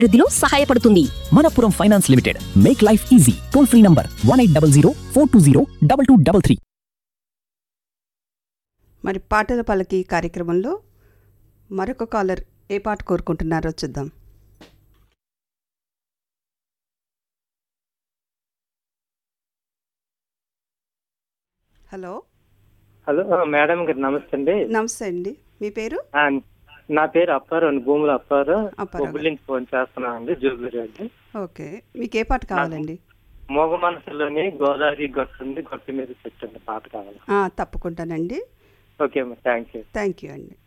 అభివృద్ధిలో సహాయపడుతుంది Manappuram finance limited make life easy toll free number one eight double zero four two zero double two double three మరి పాటల పల్లకి కార్యక్రమంలో మరొక కాలర్ ఏ పాట కోరుకుంటున్నారో చూద్దాం హలో హలో ఆ, మేడం గారు నమస్తే అండి నమస్తే అండి మీ పేరు ఆ, నా పేరు అప్పారు అండి భూముల అప్పారు అప్పారావు. బొబ్బిలి నుంచి ఫోన్ చేస్తున్నాను అండి జూబ్లీ అండి ఓకే మీకు ఏ పాట కావాలండి మోగ మనసులోని గోదావరి గొట్టుంది గొట్టు మీద చెట్టు అండి పాట కావాలి ఆ, తప్పకుండానండి ఓకే అమ్మా థ్యాంక్ యూ థ్యాంక్ యూ అండి